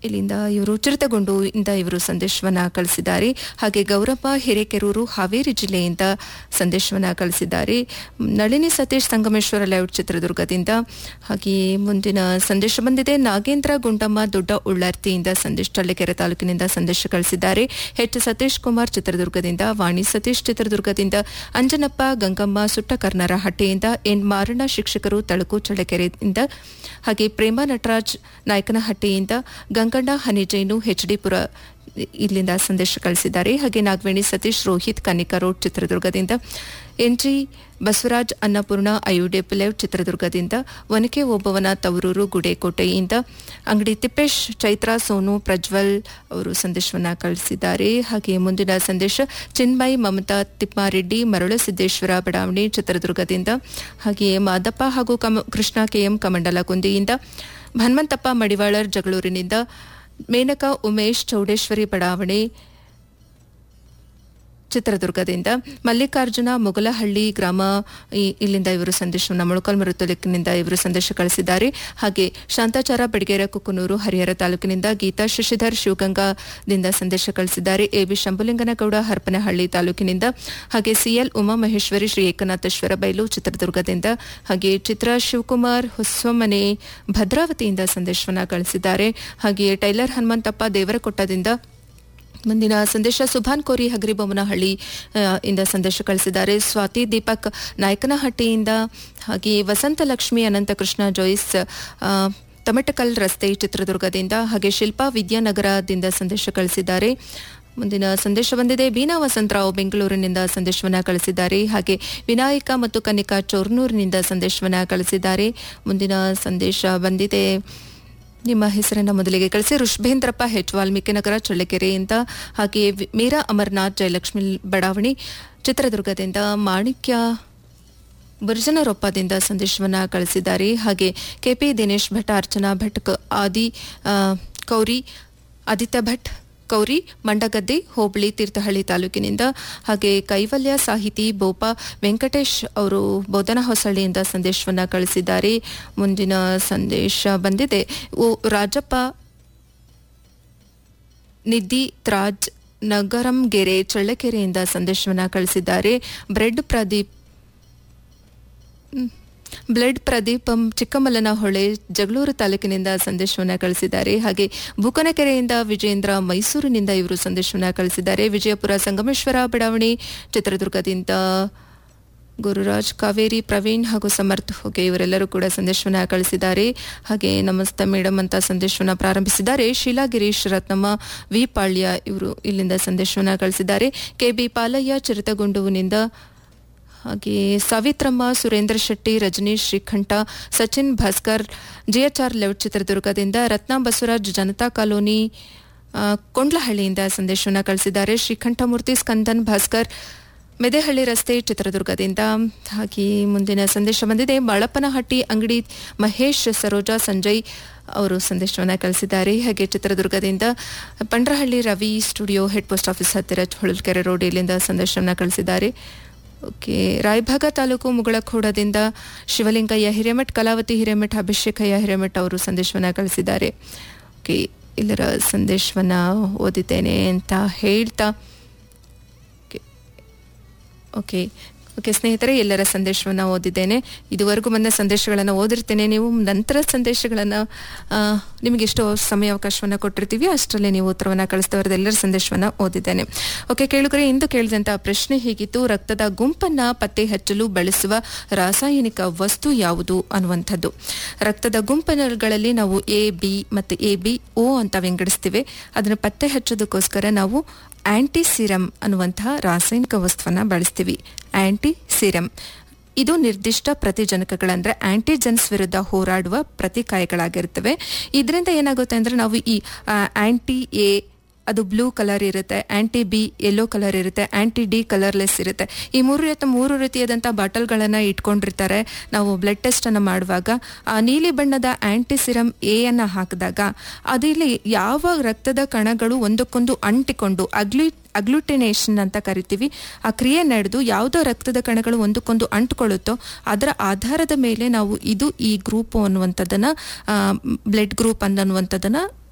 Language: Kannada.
ಇಲ್ಲಿಂದ ಇವರು ಚಿರತಗೊಂಡು ಇಂದ ಇವರು ಸಂದೇಶವನ್ನ ಕಳಿಸಿದ್ದಾರೆ ಹಾಗೆ ಗೌರಪ್ಪ ಹಿರೇಕೆರೂರು ಹಾವೇರಿ ಜಿಲ್ಲೆಯಿಂದ ಸಂದೇಶವನ್ನ ಕಳಿಸಿದ್ದಾರೆ ನಳಿನಿ ಸತೀಶ್ ಸಂಗಮೇಶ್ವರ ಲೇಔಟ್ ಚಿತ್ರದುರ್ಗದಿಂದ ಹಾಗೆ ಮುಂದಿನ ಸಂದೇಶ ಬಂದಿದೆ ನಾಗೇಂದ್ರ ಗುಂಡಮ್ಮ ದೊಡ್ಡ ಉಳ್ಳರ್ತಿಯಿಂದ ಸಂದೇಶ ಚಳ್ಳಕೆರೆ ತಾಲೂಕಿನಿಂದ ಸಂದೇಶ ಕಳಿಸಿದ್ದಾರೆ ಎಚ್ ಸತೀಶ್ ಕುಮಾರ್ ಚಿತ್ರದುರ್ಗದಿಂದ ವಾಣಿ ಸತೀಶ್ ಚಿತ್ರದುರ್ಗದಿಂದ ಅಂಜನಪ್ಪ ಗಂಗಮ್ಮ ಸುಟ್ಟಕರ್ನರ ಹಟ್ಟಿಯಿಂದ ಎನ್ ಮಾರಣ್ಣ ಶಿಕ್ಷಕರು ತಳಕು ಚಳ್ಳಕೆರೆಯಿಂದ ಹಾಗೆ ಪ್ರೇಮ ನಟರಾಜ್ ನಾಯಕನಹಟ್ಟಿಯಿಂದ ಗಂಗಣ್ಣ ಹನಿಜೈನು ಹೆಚ್ಡಿಪುರ ಇಲ್ಲಿಂದ ಸಂದೇಶ ಕಳಿಸಿದ್ದಾರೆ ಹಾಗೆ ನಾಗವೇಣಿ ಸತೀಶ್ ರೋಹಿತ್ ಕನಿಕಾ ರೋಡ್ ಚಿತ್ರದುರ್ಗದಿಂದ N G Basavaraj Annapurna I U D F layout ಚಿತ್ರದುರ್ಗದಿಂದ ಒನಕೆ ಓಬವ್ವನ ತವರೂರು ಗುಡೇಕೋಟೆಯಿಂದ ಅಂಗಡಿ ತಿಪ್ಪೇಶ್ ಚೈತ್ರಾ ಸೋನು ಪ್ರಜ್ವಲ್ ಅವರು ಸಂದೇಶವನ್ನ ಕಳಿಸಿದ್ದಾರೆ ಹಾಗೆ ಮುಂದಿನ ಸಂದೇಶ ಚಿನ್ಮಯ್ ಮಮತಾ ತಿಪ್ಪಾರೆಡ್ಡಿ ಮರಳಸಿದ್ದೇಶ್ವರ ಬಡಾವಣೆ ಚಿತ್ರದುರ್ಗದಿಂದ ಹಾಗೆಯೇ ಮಾದಪ್ಪ ಹಾಗೂ ಕಮ ಕೃಷ್ಣ ಕೆಎಂ ಕಮಂಡಲಗುಂದಿಯಿಂದ ಹನುಮಂತಪ್ಪ ಮಡಿವಾಳರ್ ಜಗಳೂರಿನಿಂದ ಮೇನಕಾ ಉಮೇಶ್ ಚೌಡೇಶ್ವರಿ ಬಡಾವಣೆ ಚಿತ್ರದುರ್ಗದಿಂದ ಮಲ್ಲಿಕಾರ್ಜುನ ಮುಗಲಹಳ್ಳಿ ಗ್ರಾಮ ಈ- ಇಲ್ಲಿಂದ ಇವರು ಸಂದೇಶವನ್ನು ಮೊಳಕಾಲ್ಮರು ತಾಲೂಕಿನಿಂದ ಇವರು ಸಂದೇಶ ಕಳಿಸಿದ್ದಾರೆ ಹಾಗೆ ಶಾಂತಾಚಾರ ಬೆಡಗೇರ ಕುಕ್ಕನೂರು ಹರಿಹರ ತಾಲೂಕಿನಿಂದ ಗೀತಾ ಶಶಿಧರ್ ಶಿವಗಂಗಾದಿಂದ ಸಂದೇಶ ಕಳಿಸಿದ್ದಾರೆ ಎಬಿ ಶಂಭುಲಿಂಗನಗೌಡ ಹರಪನಹಳ್ಳಿ ತಾಲೂಕಿನಿಂದ ಹಾಗೆ ಸಿಎಲ್ ಉಮಾಮಹೇಶ್ವರಿ ಶ್ರೀ ಏಕನಾಥೇಶ್ವರ ಬೈಲು ಚಿತ್ರದುರ್ಗದಿಂದ ಹಾಗೆ ಚಿತ್ರ ಶಿವಕುಮಾರ್ ಹೊಸಮನೆ ಭದ್ರಾವತಿಯಿಂದ ಸಂದೇಶವನ್ನ ಕಳಿಸಿದ್ದಾರೆ ಹಾಗೆ ಟೈಲರ್ ಹನುಮಂತಪ್ಪ ದೇವರಕೊಟ್ಟದಿಂದ ಮುಂದಿನ ಸಂದೇಶ ಸುಭಾನ್ ಕೋರಿ ಹಗರಿಬೊಮ್ಮನಹಳ್ಳಿ ಆ, ಇಂದ ಸಂದೇಶ ಕಳಿಸಿದ್ದಾರೆ ಸ್ವಾತಿ ದೀಪಕ್ ನಾಯಕನಹಟ್ಟಿಯಿಂದ ಹಾಗೆ ವಸಂತ ಲಕ್ಷ್ಮಿ ಅನಂತಕೃಷ್ಣ ಜೋಯಿಸ್ ಆ, ತಮಟಕಲ್ ರಸ್ತೆ ಚಿತ್ರದುರ್ಗದಿಂದ ಹಾಗೆ ಶಿಲ್ಪಾ ವಿದ್ಯಾನಗರದಿಂದ ಸಂದೇಶ ಕಳಿಸಿದ್ದಾರೆ ಮುಂದಿನ ಸಂದೇಶ ಬಂದಿದೆ ಬೀನಾ ವಸಂತರಾವ್ ಬೆಂಗಳೂರಿನಿಂದ ಸಂದೇಶವನ್ನ ಕಳಿಸಿದ್ದಾರೆ ಹಾಗೆ ವಿನಾಯಕ ಮತ್ತು ಕನಿಕಾ ಚೋರ್ನೂರಿನಿಂದ ಸಂದೇಶವನ್ನ ಕಳಿಸಿದ್ದಾರೆ ಮುಂದಿನ ಸಂದೇಶ ಬಂದಿದೆ ನಿಮ್ಮ ಹೆಸರನ್ನ ಮೊದಲಿಗೆ ಕಳಿಸಿ ಋಷಭೇಂದ್ರಪ್ಪ ಹೆಚ್ ವಾಲ್ಮೀಕಿ ನಗರ ಚಳ್ಳಕೆರೆಯಿಂದ ಹಾಗೆ ವಿ- ಮೀರಾ ಅಮರ್ನಾಥ್ ಜಯಲಕ್ಷ್ಮಿ ಬಡಾವಣೆ ಚಿತ್ರದುರ್ಗದಿಂದ ಮಾಣಿಕ್ಯ ಬುರ್ಜನರೊಪ್ಪದಿಂದ ಸಂದೇಶವನ್ನ ಕಳಿಸಿದ್ದಾರೆ ಹಾಗೆ ಕೆಪಿ ದಿನೇಶ್ ಭಟ್ ಅರ್ಚನಾ ಭಟ್ ಕ- ಆದಿ ಆ, ಕೌರಿ ಆದಿತ್ಯ ಭಟ್ ಕೌರಿ ಮಂಡಗದ್ದೆ ಹೋಬಳಿ ತೀರ್ಥಹಳ್ಳಿ ತಾಲೂಕಿನಿಂದ ಹಾಗೆ ಕೈವಲ್ಯ ಸಾಹಿತಿ ಬೋಪ ವೆಂಕಟೇಶ್ ಅವರು ಬೋಧನಾ ಹೊಸಳ್ಳಿಯಿಂದ ಸಂದೇಶವನ್ನ ಕಳಿಸಿದ್ದಾರೆ ಮುಂದಿನ ಸಂದೇಶ ಬಂದಿದೆ ಓ ರಾಜಪ್ಪ ನಿಧಿ ತ್ರಾಜ್ ನಗರಂಗೆರೆ ಚಳ್ಳಕೆರೆಯಿಂದ ಸಂದೇಶವನ್ನ ಕಳಿಸಿದ್ದಾರೆ ಬ್ರೆಡ್ ಪ್ರದೀಪ್ ಬ್ಲಡ್ ಪ್ರದೀಪ್ ಅಂ, ಚಿಕ್ಕಮಲ್ಲನಹೊಳೆ ಜಗಳೂರು ತಾಲೂಕಿನಿಂದ ಸಂದೇಶವನ್ನ ಕಳಿಸಿದ್ದಾರೆ ಹಾಗೆ ಬುಕನಕೆರೆಯಿಂದ ವಿಜೇಂದ್ರ ಮೈಸೂರಿನಿಂದ ಇವರು ಸಂದೇಶವನ್ನ ಕಳಿಸಿದ್ದಾರೆ ವಿಜಯಪುರ ಸಂಗಮೇಶ್ವರ ಬಡಾವಣೆ ಚಿತ್ರದುರ್ಗದಿಂದ ಗುರುರಾಜ್ ಕಾವೇರಿ ಪ್ರವೀಣ್ ಹಾಗೂ ಸಮರ್ಥ್ ಹೋಗೆ ಇವರೆಲ್ಲರೂ ಕೂಡ ಸಂದೇಶವನ್ನ ಕಳಿಸಿದ್ದಾರೆ ಹಾಗೆ ನಮಸ್ತೆ ಮೇಡಮ್ ಅಂತ ಸಂದೇಶವನ್ನ ಪ್ರಾರಂಭಿಸಿದ್ದಾರೆ ಶೀಲಾ ಗಿರೀಶ್ ರತ್ನಮ್ಮ ವಿ ಪಾಳ್ಯ ಇವರು ಇಲ್ಲಿಂದ ಸಂದೇಶವನ್ನ ಕಳಿಸಿದ್ದಾರೆ ಕೆಬಿ ಪಾಲಯ್ಯ ಚಿರತಗುಂಡುವಿನಿಂದ ಹಾಗೆ ಸಾವಿತ್ರಮ್ಮ ಸುರೇಂದ್ರ ಶೆಟ್ಟಿ ರಜನೀಶ್ ಶ್ರೀಕಂಠ ಸಚಿನ್ ಭಾಸ್ಕರ್ ಜಿಎಚ್ಆರ್ ಲೆಔಟ್ ಚಿತ್ರದುರ್ಗದಿಂದ ರತ್ನ ಬಸವರಾಜ್ ಜನತಾ ಕಾಲೋನಿ ಆ, ಕೊಂಡ್ಲಹಳ್ಳಿಯಿಂದ ಸಂದೇಶವನ್ನ ಕಳಿಸಿದ್ದಾರೆ ಶ್ರೀಕಂಠಮೂರ್ತಿ ಸ್ಕಂದನ್ ಭಾಸ್ಕರ್ ಮೆದೆಹಳ್ಳಿ ರಸ್ತೆ ಚಿತ್ರದುರ್ಗದಿಂದ ಹಾಗೆ ಮುಂದಿನ ಸಂದೇಶ ಬಂದಿದೆ ಬಾಳಪ್ಪನಹಟ್ಟಿ ಅಂಗಡಿ ಮಹೇಶ್ ಸರೋಜಾ ಸಂಜಯ್ ಅವರು ಸಂದೇಶವನ್ನ ಕಳಿಸಿದ್ದಾರೆ ಹಾಗೆ ಚಿತ್ರದುರ್ಗದಿಂದ Pandrahalli Ravi studio head post office ಹತ್ತಿರ ಹೊಳಲ್ಕೆರೆ ರೋಡ್ ಇಲ್ಲಿಂದ ಸಂದೇಶವನ್ನ ಕಳಿಸಿದ್ದಾರೆ ಓಕೆ ರಾಯಭಾಗ ತಾಲೂಕು ಮುಗಳಖೋಡದಿಂದ ಶಿವಲಿಂಗಯ್ಯ ಹಿರೇಮಠ್ ಕಲಾವತಿ ಹಿರೇಮಠ್ ಅಭಿಷೇಕಯ್ಯ ಹಿರೇಮಠ್ ಅವರು ಸಂದೇಶವನ್ನ ಕಳಿಸಿದ್ದಾರೆ ಓಕೆ ಎಲ್ಲರ ಸಂದೇಶವನ್ನ ಓದಿದ್ದೇನೆ ಅಂತ ಹೇಳ್ತಾ ಓಕೆ ಓಕೆ ಓಕೆ ಸ್ನೇಹಿತರೆ ಎಲ್ಲರ ಸಂದೇಶವನ್ನು ಓದಿದ್ದೇನೆ ಇದುವರೆಗೂ ಬಂದ ಸಂದೇಶಗಳನ್ನು ಓದಿರ್ತೇನೆ ನೀವು ನಂತರ ಸಂದೇಶಗಳನ್ನು ನಿಮಗೆ ಎಷ್ಟು ಸಮಯಾವಕಾಶವನ್ನು ಕೊಟ್ಟಿರ್ತೀವಿ ಅಷ್ಟರಲ್ಲಿ ನೀವು ಉತ್ತರವನ್ನು ಕಳಿಸ್ತವರದ ಎಲ್ಲರ ಸಂದೇಶವನ್ನು ಓದಿದ್ದೇನೆ ಓಕೆ ಕೇಳುಗರೆ ಇಂದು ಕೇಳಿದಂಥ ಪ್ರಶ್ನೆ ಹೀಗಿತ್ತು ರಕ್ತದ ಗುಂಪನ್ನ ಪತ್ತೆ ಹಚ್ಚಲು ಬಳಸುವ ರಾಸಾಯನಿಕ ವಸ್ತು ಯಾವುದು ಅನ್ನುವಂಥದ್ದು ರಕ್ತದ ಗುಂಪುಗಳಲ್ಲಿ ನಾವು ಎ ಬಿ ಮತ್ತು ಎ ಬಿ ಓ ಅಂತ ವಿಂಗಡಿಸ್ತೀವಿ ಅದನ್ನು ಪತ್ತೆ ಹಚ್ಚೋದಕ್ಕೋಸ್ಕರ ನಾವು ಆಂಟಿ ಸಿರಮ್ ಅನ್ನುವಂತಹ ರಾಸಾಯನಿಕ ವಸ್ತುವನ್ನ ಬಳಸ್ತೀವಿ ಆಂಟಿ ಸಿರಮ್ ಇದು ನಿರ್ದಿಷ್ಟ ಪ್ರತಿಜನಕಗಳಂದ್ರೆ ಆಂಟಿಜನ್ಸ್ ವಿರುದ್ಧ ಹೋರಾಡುವ ಪ್ರತಿಕಾಯಗಳಾಗಿರ್ತವೆ ಇದರಿಂದ ಏನಾಗುತ್ತೆ ಅಂದ್ರೆ ನಾವು ಈ ಆಂಟಿ ಎ ಅದು ಬ್ಲೂ ಕಲರ್ ಇರುತ್ತೆ ಆಂಟಿ ಬಿ ಯೆಲ್ಲೋ ಕಲರ್ ಇರುತ್ತೆ ಆಂಟಿ ಡಿ ಕಲರ್ಲೆಸ್ ಇರುತ್ತೆ ಈ ಮೂರು ರೀತಿ ಮೂರು ರೀತಿಯಾದಂಥ ಬಾಟಲ್ಗಳನ್ನು ಇಟ್ಕೊಂಡಿರ್ತಾರೆ ನಾವು ಬ್ಲಡ್ ಟೆಸ್ಟ್ ಅನ್ನು ಮಾಡುವಾಗ ಆ ನೀಲಿ ಬಣ್ಣದ ಆಂಟಿ ಸಿರಮ್ ಎ ಅನ್ನ ಹಾಕಿದಾಗ ಅದಿಲ್ಲಿ ಯಾವ ರಕ್ತದ ಕಣಗಳು ಒಂದಕ್ಕೊಂದು ಅಂಟಿಕೊಂಡು ಅಗ್ಲಿ ಅಗ್ಲುಟಿನೇಷನ್ ಅಂತ ಕರಿತೀವಿ ಆ ಕ್ರಿಯೆ ನಡೆದು ಯಾವುದೋ ರಕ್ತದ ಕಣಗಳು ಒಂದಕ್ಕೊಂದು ಅಂಟ್ಕೊಳ್ಳುತ್ತೋ ಅದರ ಆಧಾರದ ಮೇಲೆ ನಾವು ಇದು ಈ ಗ್ರೂಪ್ ಅನ್ನುವಂಥದ್ದನ್ನ ಬ್ಲಡ್ ಗ್ರೂಪ್ ಅನ್ನುವಂಥದ್ದನ್ನ